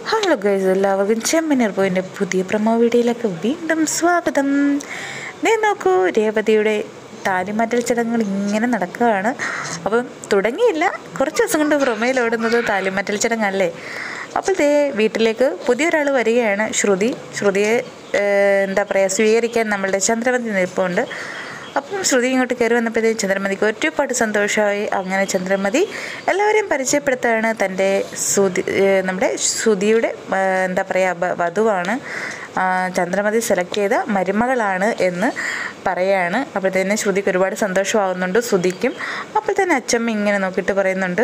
hello guys എല്ലാവർക്കും ചെമ്മനീർ പോയിൻ്റെ പുതിയ promo വീഡിയോയിലേക്ക് വീണ്ടും സ്വാഗതം നീ നോക്കൂ രേവതിയുടെ താലിമാറ്റൽ ചടങ്ങുകൾ ഇങ്ങനെ നടക്കുകയാണ് അപ്പം തുടങ്ങിയില്ല കുറച്ച് ദിവസം കൊണ്ട് പ്രൊമയിൽ ഓടുന്നത് താലിമാറ്റൽ ചടങ്ങല്ലേ അപ്പോൾ ദേ വീട്ടിലേക്ക് പുതിയൊരാൾ വരികയാണ് ശ്രുതി ശ്രുതിയെ ഏഹ്, എന്താ പറയുക സ്വീകരിക്കാൻ നമ്മളുടെ ചന്ദ്രവതി നിൽപ്പുണ്ട് അപ്പം ശ്രുതി ഇങ്ങോട്ട് കയറി വന്നപ്പോഴത്തേക്കും ചന്ദ്രമതിക്ക് ഒരുപാട് സന്തോഷമായി അങ്ങനെ ചന്ദ്രമതി എല്ലാവരെയും പരിചയപ്പെടുത്താണ് തൻ്റെ സുതി ഏഹ് നമ്മുടെ ശ്രുതിയുടെ ആ, എന്താ പറയുക വ- വധുവാണ് ആ, ചന്ദ്രമതി സെലക്ട് ചെയ്ത മരുമകളാണ് എന്ന് പറയാണ് അപ്പോഴത്തേനും ശ്രുതിക്ക് ഒരുപാട് സന്തോഷമാകുന്നുണ്ട് ശ്രുതിക്കും അപ്പോൾ തന്നെ അച്ചമ്മ ഇങ്ങനെ നോക്കിയിട്ട് പറയുന്നുണ്ട്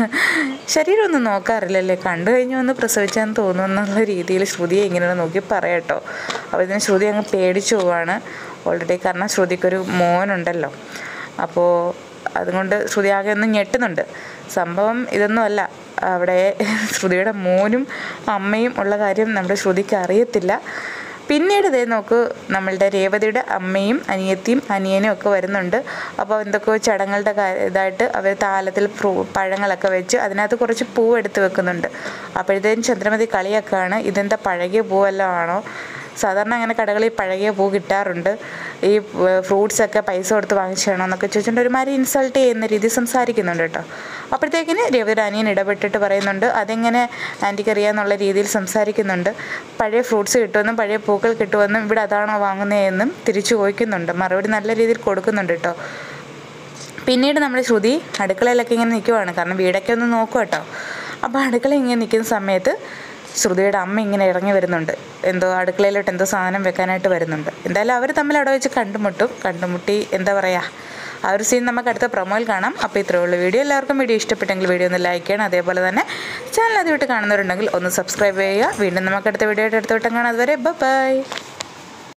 ശരീരം ഒന്നും നോക്കാറില്ലല്ലേ കണ്ടു കഴിഞ്ഞു ഒന്ന് പ്രസവിച്ചാന്ന് തോന്നുന്നു എന്നുള്ള രീതിയിൽ ശ്രുതിയെ ഇങ്ങനെ നോക്കി പറയാട്ടോ അപ്പോൾ ഇതിന് ശ്രുതി അങ്ങ് പേടിച്ചു പോവാണ് ഓൾറെഡി കാരണം ശ്രുതിക്കൊരു മോനുണ്ടല്ലോ അപ്പോൾ അതുകൊണ്ട് ശ്രുതി ആകെ ഒന്ന് ഞെട്ടുന്നുണ്ട് സംഭവം ഇതൊന്നും അല്ല അവിടെ ശ്രുതിയുടെ മോനും അമ്മയും ഉള്ള കാര്യം നമ്മുടെ ശ്രുതിക്ക് അറിയത്തില്ല പിന്നീട് ഇതേ നോക്ക് നമ്മളുടെ രേവതിയുടെ അമ്മയും അനിയത്തിയും അനിയനും ഒക്കെ വരുന്നുണ്ട് അപ്പോൾ എന്തൊക്കെയോ ചടങ്ങുകളുടെ കാ- ഇതായിട്ട് അവർ താലത്തിൽ ഫ്രൂ പഴങ്ങളൊക്കെ വെച്ച് അതിനകത്ത് കുറച്ച് പൂവ് എടുത്ത് വെക്കുന്നുണ്ട് അപ്പോഴത്തേനും ചന്ദ്രമതി കളിയൊക്കെയാണ് ഇതെന്താ പഴകിയ പൂവെല്ലാം ആണോ സാധാരണ അങ്ങനെ കടകളിൽ പഴകിയ പൂ കിട്ടാറുണ്ട് ഈ ഫ്രൂട്ട്സ് ഒക്കെ പൈസ കൊടുത്ത് വാങ്ങിച്ചാണോ എന്നൊക്കെ ചോദിച്ചുകൊണ്ട് ഒരുമാതിരി ഇൻസൾട്ട് ചെയ്യുന്ന രീതി സംസാരിക്കുന്നുണ്ട് കേട്ടോ അപ്പോഴത്തേക്കിന് രവിയുടെ അനിയൻ ഇടപെട്ടിട്ട് പറയുന്നുണ്ട് അതെങ്ങനെ ആൻറ്റിക്ക് അറിയാന്നുള്ള രീതിയിൽ സംസാരിക്കുന്നുണ്ട് പഴയ ഫ്രൂട്ട്സ് കിട്ടുമെന്നും പഴയ പൂക്കൾ കിട്ടുമെന്നും ഇവിടെ അതാണോ വാങ്ങുന്നതെന്നും തിരിച്ചു ചോദിക്കുന്നുണ്ട് മറുപടി നല്ല രീതിയിൽ കൊടുക്കുന്നുണ്ട് കേട്ടോ പിന്നീട് നമ്മുടെ ശ്രുതി അടുക്കളയിലൊക്കെ ഇങ്ങനെ നിൽക്കുവാണ് കാരണം വീടൊക്കെ ഒന്ന് നോക്കുക കേട്ടോ അപ്പോൾ അടുക്കള ഇങ്ങനെ നിൽക്കുന്ന സമയത്ത് ശ്രുതിയുടെ അമ്മ ഇങ്ങനെ ഇറങ്ങി വരുന്നുണ്ട് എന്തോ അടുക്കളയിലോട്ട് എന്തോ സാധനം വെക്കാനായിട്ട് വരുന്നുണ്ട് എന്തായാലും അവർ തമ്മിൽ അവിടെ വെച്ച് കണ്ടുമുട്ടും കണ്ടുമുട്ടി എന്താ പറയുക ആ ഒരു സീൻ നമുക്ക് അടുത്ത പ്രൊമോയിൽ കാണാം അപ്പോൾ ഇത്രയേ ഉള്ളൂ വീഡിയോ എല്ലാവർക്കും വീഡിയോ ഇഷ്ടപ്പെട്ടെങ്കിൽ വീഡിയോ ഒന്ന് ലൈക്ക് ചെയ്യണം അതേപോലെ തന്നെ ചാനൽ ആദ്യമായിട്ട് കാണുന്നവരുണ്ടെങ്കിൽ ഒന്ന് സബ്സ്ക്രൈബ് ചെയ്യുക വീണ്ടും നമുക്ക് അടുത്ത വീഡിയോ ആയിട്ട് അടുത്ത വട്ടം കാണാം അതുവരെ ബൈ